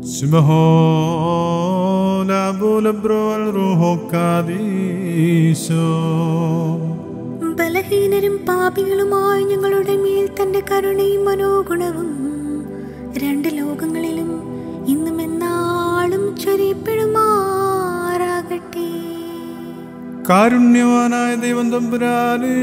سبحان أبو الأبرو والروح قديسو ബലഹീനരും പാപികളുമായ ഞങ്ങളുടെ മേൽ തന്റെ കരുണയും മനോഗുണവും രണ്ട് ലോകങ്ങളിലും ഇന്നും എന്നാളും ചൊരിയപ്പെടുമാറാകട്ടെ കാരുണ്യവാനായ ദൈവം തമ്പുരാനെ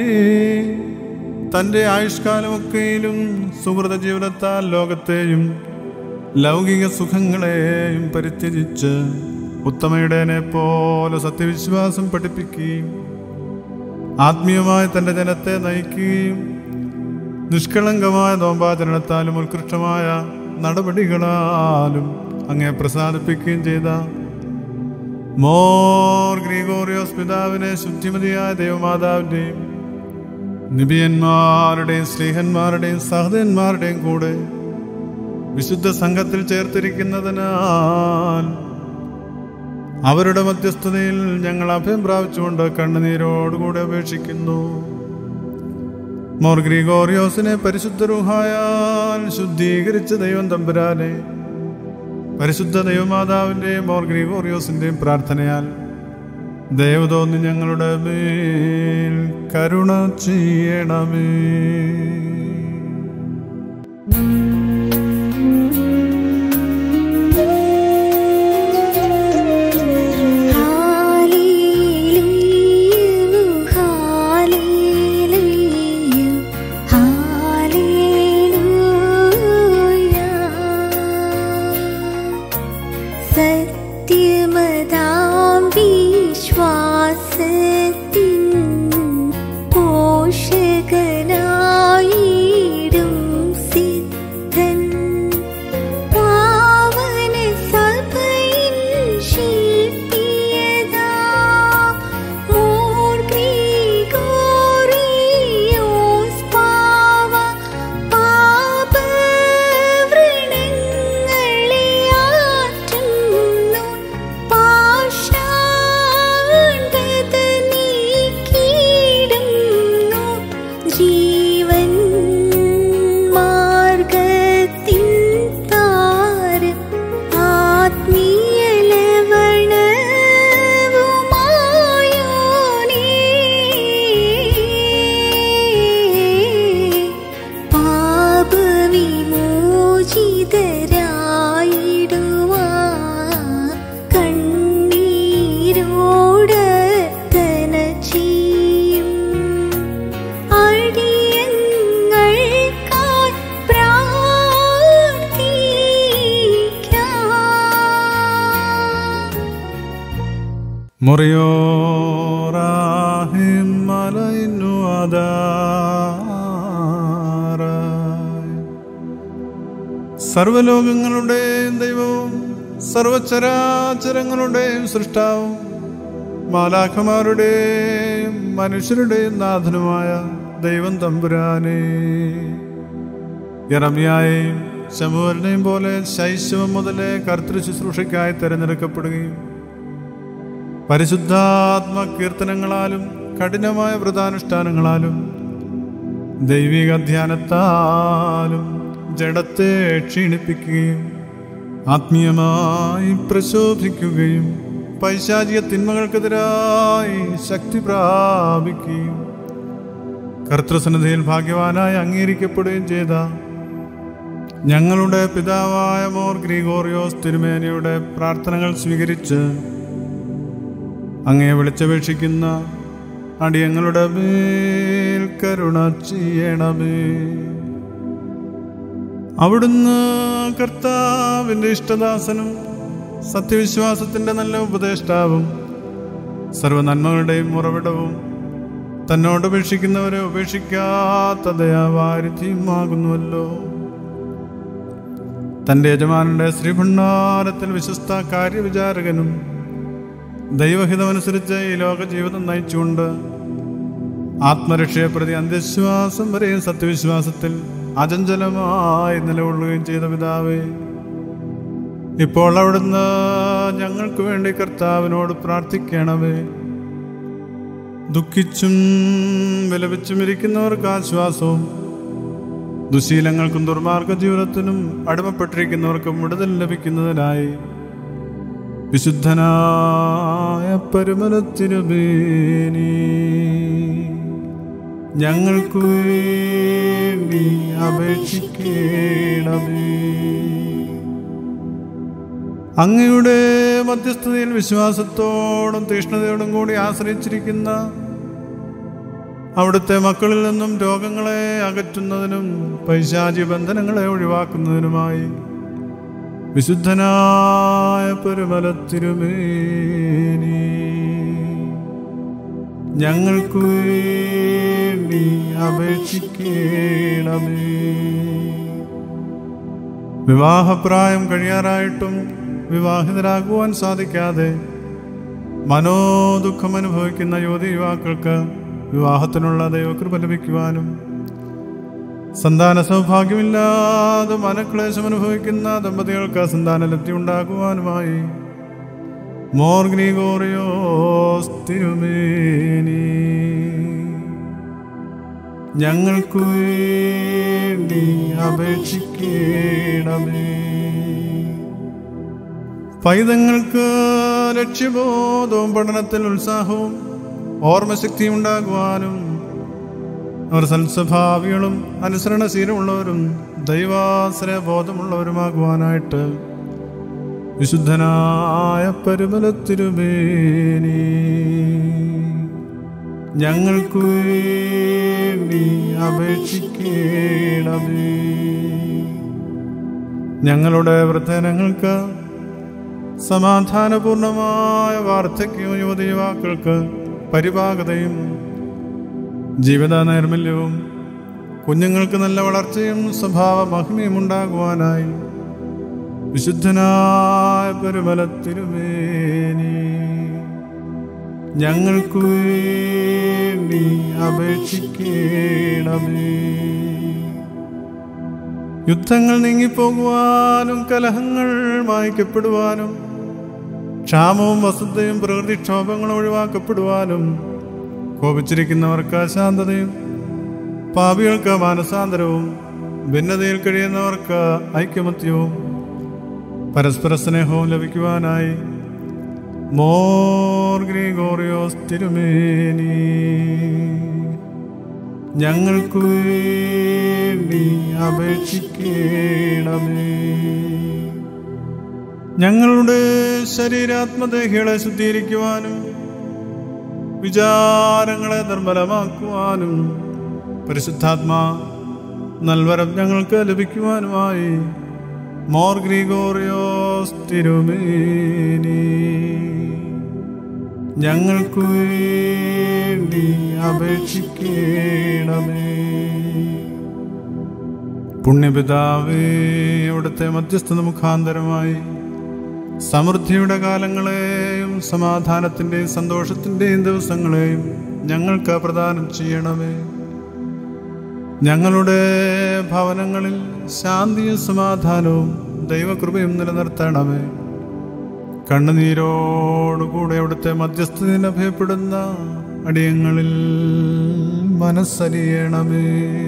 തൻ്റെ ആയുഷ്കാലമൊക്കെയിലും സുഹൃത ജീവിതത്താൽ ലോകത്തെയും ലൗകിക സുഖങ്ങളെയും പരിത്യജിച്ച് ഉത്തമയുടേനെ പോലെ സത്യവിശ്വാസം പഠിപ്പിക്കുകയും ആത്മീയമായ തൻ്റെ ജനത്തെ നയിക്കുകയും നിഷ്കളങ്കമായ നോമ്പാചരണത്താലും ഉത്കൃഷ്ടമായ നടപടികളാലും അങ്ങേ പ്രസാദിപ്പിക്കുകയും ചെയ്ത മോർ ഗ്രിഗോറിയോസ് പിതാവിനെ ശുദ്ധിമതിയായ ദൈവമാതാവിൻ്റെയും നിബിയന്മാരുടെയും സ്നേഹന്മാരുടെയും സഹതന്മാരുടെയും കൂടെ വിശുദ്ധ സംഘത്തിൽ ചേർത്തിരിക്കുന്നതിനാൽ അവരുടെ മധ്യസ്ഥതയിൽ ഞങ്ങൾ അഭയം പ്രാപിച്ചുകൊണ്ട് കണ്ണുനീരോടുകൂടെ അപേക്ഷിക്കുന്നു മോർ ഗ്രിഗോറിയോസിനെ പരിശുദ്ധ റുഹായാൽ ശുദ്ധീകരിച്ച ദൈവം തമ്പുരാനെ പരിശുദ്ധ ദൈവമാതാവിൻ്റെയും മോർ ഗ്രിഗോറിയോസിൻ്റെയും പ്രാർത്ഥനയാൽ ദൈവതോന്നി ഞങ്ങളുടെ മേൽ കരുണ ചെയ്യണമേ ഹല്ലേലൂയ ഹല്ലേലൂയ ഹല്ലേലൂയ സത്യമതാം വിശ്വാസത്തിൻ പോഷകനായിടും സിദ്ധൻ പാവന സഭയിൻ ശില്പിയതാ മോർ ഗ്രിഗോറിയോസ് പാവ പാപവ്രണങ്ങളെ ആറ്റുന്നു പാഷാണ്ഡത നീക്കിയിടുന്നു ജീവൻ മാർഗത്തിൻ താരം ആത്മീയ ലവണവുമായോനേ പാപവിമോചിതരായിടുവാൻ കണ്ണീരോടത്തന ചെയ്യും അടിയങ്ങൾക്കായി പ്രാർത്ഥിക്കാം മുറിയോറാഹിം മലയിന്നു ആധാരായി. സർവലോകങ്ങളുടെയും ദൈവവും സർവചരാചരങ്ങളുടെയും സൃഷ്ടാവും മാലാഖമാരുടെയും മനുഷ്യരുടെയും നാഥനുമായ ദൈവം തമ്പുരാനെ ഇറമിയായെയും ശമുവലിനെയും പോലെ ശൈശവം മുതലേ കർത്തൃ ശുശ്രൂഷയ്ക്കായി തിരഞ്ഞെടുക്കപ്പെടുകയും പരിശുദ്ധാത്മ കീർത്തനങ്ങളാലും കഠിനമായ വ്രതാനുഷ്ഠാനങ്ങളാലും ദൈവിക ധ്യാനത്താലും ജഡത്തെ ക്ഷീണിപ്പിക്കുകയും ആത്മീയമായി പ്രശോഭിക്കുകയും പൈശാചിക തിന്മകൾക്കെതിരായി ശക്തി പ്രാപിക്കുകയും കർത്തൃസന്നിധിയിൽ ഭാഗ്യവാനായി അംഗീകരിക്കപ്പെടുകയും ചെയ്ത ഞങ്ങളുടെ പിതാവായ മോർ ഗ്രിഗോറിയോസ് തിരുമേനയുടെ പ്രാർത്ഥനകൾ സ്വീകരിച്ച് അങ്ങേ വിളിച്ചപേക്ഷിക്കുന്ന അടിയങ്ങളുടെ മേൽ കരുണ ചെയ്യണമേ അവിടുന്ന് കർത്താവിൻ്റെ ഇഷ്ടദാസനും സത്യവിശ്വാസത്തിൻ്റെ നല്ല ഉപദേഷ്ടാവും സർവനന്മകളുടെയും ഉറവിടവും തന്നോട് ഉപേക്ഷിക്കുന്നവരെ ഉപേക്ഷിക്കാത്ത ദയാവാരിധിയുമാകുന്നുവല്ലോ തൻ്റെ യജമാനന്റെ ശ്രീഭണ്ഡാരത്തിൽ വിശ്വസ്ത കാര്യവിചാരകനും ദൈവഹിതമനുസരിച്ച് ഈ ലോക ജീവിതം നയിച്ചുകൊണ്ട് ആത്മരക്ഷയെ പ്രതി അന്ത്യശ്വാസം വരെയും സത്യവിശ്വാസത്തിൽ അചഞ്ചലമായി നിലകൊള്ളുകയും ചെയ്ത പിതാവേ ഇപ്പോൾ അവിടുന്ന് ഞങ്ങൾക്ക് വേണ്ടി കർത്താവിനോട് പ്രാർത്ഥിക്കണമേ ദുഃഖിച്ചും വിലപിച്ചും ഇരിക്കുന്നവർക്ക് ആശ്വാസവും ദുശീലങ്ങൾക്കും ദുർമാർഗ ജീവിതത്തിനും അടിമപ്പെട്ടിരിക്കുന്നവർക്കും വിടുതൽ ലഭിക്കുന്നതിനായി വിശുദ്ധനായ പരുമലത്തിരുമേനി ഞങ്ങൾക്ക് വേണ്ടി അപേക്ഷിക്കണമേ അങ്ങയുടെ മധ്യസ്ഥതയിൽ വിശ്വാസത്തോടും തീഷ്ണതയോടും കൂടി ആശ്രയിച്ചിരിക്കുന്ന അവിടുത്തെ മക്കളിൽ നിന്നും രോഗങ്ങളെ അകറ്റുന്നതിനും പൈശാചി ബന്ധനങ്ങളെ ഒഴിവാക്കുന്നതിനുമായി വിശുദ്ധനായ പെരുമലത്തിരുമേനി ഞങ്ങൾക്ക് വേണ്ടി അപേക്ഷിക്കണമേ വിവാഹപ്രായം കഴിയാറായിട്ടും വിവാഹിതരാകുവാൻ സാധിക്കാതെ മനോദുഃഖം അനുഭവിക്കുന്ന യുവതി യുവാക്കൾക്ക് വിവാഹത്തിനുള്ള ദൈവകൃപ ലഭിക്കുവാനും സന്താന സൗഭാഗ്യമില്ലാതെ മനക്ലേശം അനുഭവിക്കുന്ന ദമ്പതികൾക്ക് സന്താനലബ്ധി ഉണ്ടാകുവാനുമായി മോർ ഗ്രിഗോറിയോസ് തിരുമേനി ഞങ്ങൾക്ക് വേണ്ടി അപേക്ഷിക്കണമേ പൈതങ്ങൾക്ക് ലക്ഷ്യബോധവും പഠനത്തിൽ ഉത്സാഹവും ഓർമ്മശക്തിയും ഉണ്ടാകുവാനും അവർ സൽസ്വഭാവികളും അനുസരണശീലമുള്ളവരും ദൈവാശ്രയ ബോധമുള്ളവരുമാകുവാനായിട്ട് വിശുദ്ധനായ പരുമലത്തിരുമേനി ഞങ്ങൾക്ക് വേണ്ടി അപേക്ഷിക്കണമേ ഞങ്ങളുടെ വൃദ്ധനങ്ങൾക്ക് സമാധാനപൂർണമായ വാർദ്ധക്യവും യുവതി യുവാക്കൾക്ക് പരിപാകതയും ജീവിത നൈർമല്യവും കുഞ്ഞുങ്ങൾക്ക് നല്ല വളർച്ചയും സ്വഭാവ മഹിമയും ഉണ്ടാകുവാനായി വിശുദ്ധനായ പെരുമലത്തിരുമേനി ഞങ്ങൾക്ക് വേണ്ടി അപേക്ഷിക്കണമേ യുദ്ധങ്ങൾ നീങ്ങിപ്പോകുവാനും കലഹങ്ങൾ മായ്ക്കപ്പെടുവാനും ക്ഷാമവും വസന്തയും പ്രകൃതിക്ഷോഭങ്ങളും ഒഴിവാക്കപ്പെടുവാനും കോപിച്ചിരിക്കുന്നവർക്ക് ശാന്തതയും പാപികൾക്ക് മാനസാന്തരവും ഭിന്നതയിൽ കഴിയുന്നവർക്ക് ഐക്യമത്യവും പരസ്പര സ്നേഹവും ലഭിക്കുവാനായി മോർ ഗ്രിഗോറിയോസ് തിരുമേനി ഞങ്ങൾക്ക് വേണ്ടി അപേക്ഷിക്കണമേ ഞങ്ങളുടെ ശരീരാത്മദേഹികളെ ശുദ്ധീകരിക്കുവാനും വിചാരങ്ങളെ നിർമ്മലമാക്കുവാനും പരിശുദ്ധാത്മാ നൽവരം ഞങ്ങൾക്ക് ലഭിക്കുവാനുമായി മോർ ഗ്രിഗോറിയോസ് തിരുമേനി ഞങ്ങൾക്ക് വേണ്ടി അപേക്ഷിക്കണമേ പുണ്യപിതാവേ അവിടുത്തെ മധ്യസ്ഥത മുഖാന്തരമായി സമൃദ്ധിയുടെ കാലങ്ങളെയും സമാധാനത്തിൻ്റെയും സന്തോഷത്തിൻ്റെയും ദിവസങ്ങളെയും ഞങ്ങൾക്ക് പ്രദാനം ചെയ്യണമേ ഞങ്ങളുടെ ഭവനങ്ങളിൽ ശാന്തിയും സമാധാനവും ദൈവകൃപയും നിലനിർത്തണമേ കണ്ണുനീരോടുകൂടെ അവിടുത്തെ മധ്യസ്ഥതയിൽ അഭയപ്പെടുന്ന അടിയങ്ങളിൽ മനസ്സരിയണമേ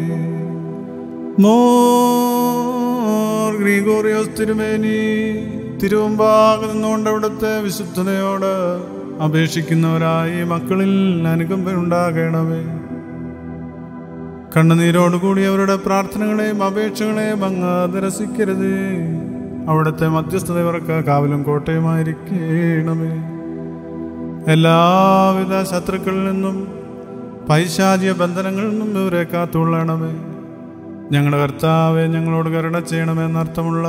മോർ ഗ്രിഗോറിയോസ് തിരുമേനി തിരുവമ്പാകെ നിന്നുകൊണ്ട് അവിടുത്തെ വിശുദ്ധതയോട് അപേക്ഷിക്കുന്നവരായി മക്കളിൽ അനുകമ്പയുണ്ടാകണമേ കണ്ണുനീരോടുകൂടി അവരുടെ പ്രാർത്ഥനകളെയും അപേക്ഷകളെയും അങ്ങ് നിരസിക്കരുത് അവിടുത്തെ മധ്യസ്ഥത ഇവർക്ക് കാവലും കോട്ടയുമായിരിക്കണമേ എല്ലാവിധ ശത്രുക്കളിൽ നിന്നും പൈശാചിക ബന്ധനങ്ങളിൽ നിന്നും ഇവരെ കാത്തുകൊള്ളണമേ ഞങ്ങളുടെ കർത്താവെ ഞങ്ങളോട് കരുണ ചെയ്യണമെന്നർത്ഥമുള്ള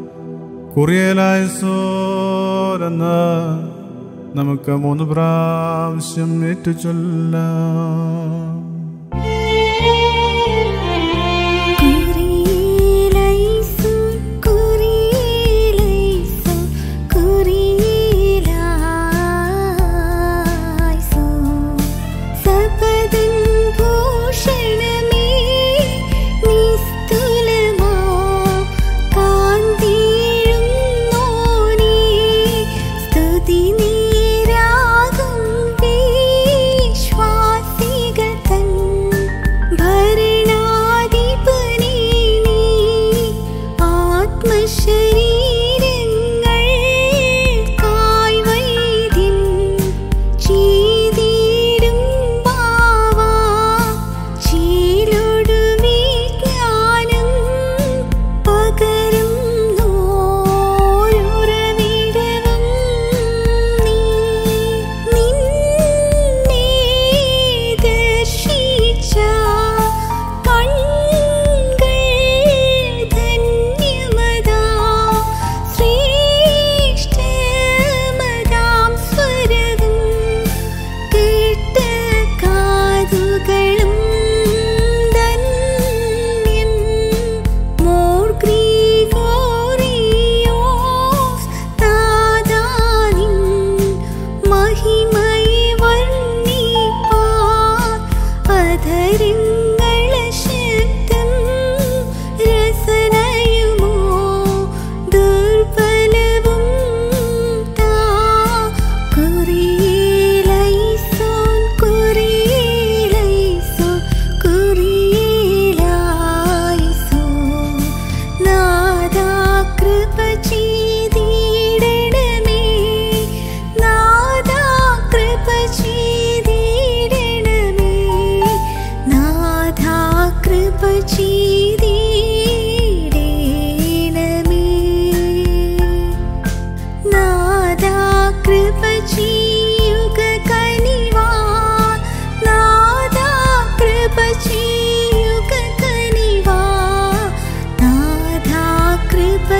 കുറിയലായസോരെന്ന് നമുക്ക് മൂന്ന് പ്രാവശ്യം ഏറ്റുചൊല്ലാം കുറിയിലൈസു കുറിയിലൈസു കുറിയിലായിസു സപദൻ ഭൂഷണമേ നിസ്തുലമാ കാന്തിഴുന്നോനേ സ്തുതി നീരാകും വിശ്വാസികൾ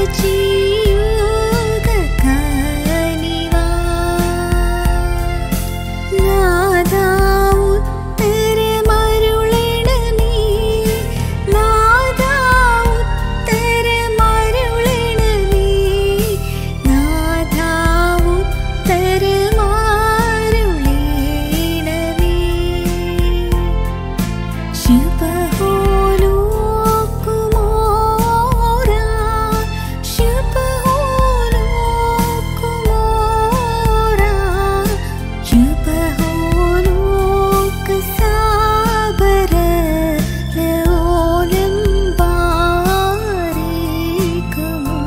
ചെയ്യുക കനിവാ നാദാ ഉത്തരമരുളിടണമേ നാദാ ഉത്തരമരുളിടണമേ നാദാ ഉത്തരമരുളിടണമേ ശുഭഹോലോകുമോരാ ശുഭഹോലോകുമോരാ ശുഭഹോലോകസാബര ലഓലം ബാരികുമോ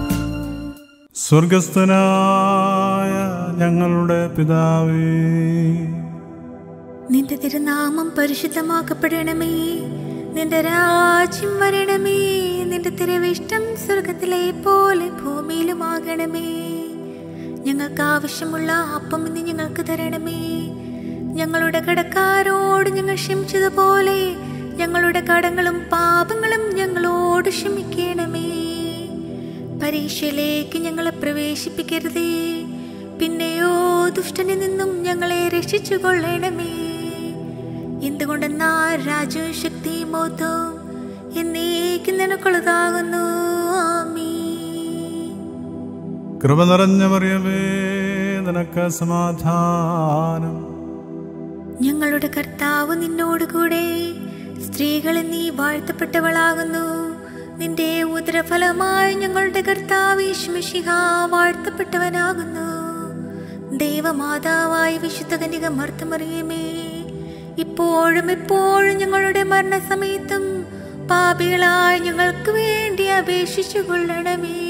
സ്വർഗസ്ഥനായ ഞങ്ങളുടെ പിതാവേ നിന്റെ തിരുനാമം പരിശുദ്ധമാക്കപ്പെടണമേ നിന്റെ രാജ്യം വരണമേ നിന്റെ തിരുവിഷ്ടം സ്വർഗത്തിലെ പോലെ ഭൂമിയിലുമാകണമേ ഞങ്ങൾക്ക് ആവശ്യമുള്ള അപ്പം ഇന്ന് ഞങ്ങൾക്ക് തരണമേ ഞങ്ങളുടെ കടക്കാരോട് ഞങ്ങൾ ക്ഷമിച്ചതുപോലെ ഞങ്ങളുടെ കടങ്ങളും പാപങ്ങളും ഞങ്ങളോട് ക്ഷമിക്കണമേ പരീക്ഷയിലേക്ക് ഞങ്ങളെ പ്രവേശിപ്പിക്കരുതേ പിന്നെയോ ദുഷ്ടനിൽ നിന്നും ഞങ്ങളെ രക്ഷിച്ചു കൊള്ളണമേ എന്തുകൊണ്ടെന്നാ രാജ്യവും ശക്തിയും മൗത്വവും എന്നേക്കും നിനക്കുള്ളതാകുന്നു ആമീൻ കൃപ നിറഞ്ഞ മറിയമേ നിനക്ക് സമാധാനം ഞങ്ങളുടെ കർത്താവ് നിന്നോടുകൂടെ സ്ത്രീകളിൽ നീ വാഴ്ത്തപ്പെട്ടവളാകുന്നു നിന്റെ ഉദരഫലമായി ഞങ്ങളുടെ കർത്താവ് യേശുമിശിഹ വാഴ്ത്തപ്പെട്ടവനാകുന്നു ദൈവമാതാവായ വിശുദ്ധ കന്യക മർത്തമറിയമേ ഇപ്പോഴും എപ്പോഴും ഞങ്ങളുടെ മരണസമയത്തും പാപികളായി ഞങ്ങൾക്ക് വേണ്ടി അപേക്ഷിച്ചു കൊള്ളണമേ